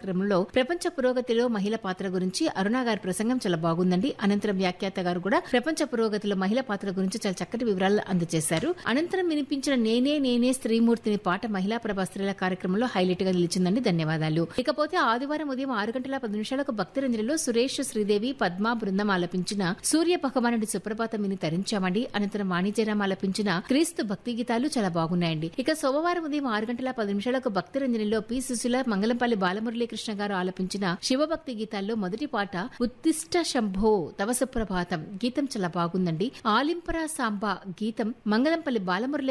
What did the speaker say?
కార్యక్రమంలో ప్రపంచ పురోగతిలో మహిళ పాత్ర గురించి అరుణ గారి ప్రసంగం చాలా బాగుందండి అనంతరం వ్యాఖ్యాత గారు కూడా ప్రపంచ పురోగతిలో మహిళ పాత్ర గురించి చాలా చక్కటి వివరాలు అందజేశారు అనంతరం వినిపించిన నేనే నేనే స్త్రీమూర్తిని పాట మహిళా ప్రభా స్త్రీల కార్యక్రమంలో హైలైట్ గా నిలిచిందండి ధన్యవాదాలు ఇకపోతే ఆదివారం ఉదయం ఆరు గంటల పది నిమిషాలకు భక్తి రంజనిలో సురేష్ శ్రీదేవి పద్మ బృందం ఆలపించిన సూర్య భగవానుడి సుప్రభాతం విని తరించామండి అనంతరం వాణిజ్యరామ్ ఆలపించిన క్రీస్తు భక్తి గీతాలు చాలా బాగున్నాయండి ఇక సోమవారం ఉదయం ఆరు గంటల పది నిమిషాలకు భక్తి రంజనిలో పి సుశీల మంగళంపల్లి బాలమురళీకృష్ణ గారు ఆలపించిన శివభక్తి గీతాల్లో మొదటి పాట ఉత్తిష్ట శంభో తవ సుప్రభాతం గీతం చాలా బాగుందండి ఆలింపరా సాంబా గీతం మంగళంపల్లి బాలమురళి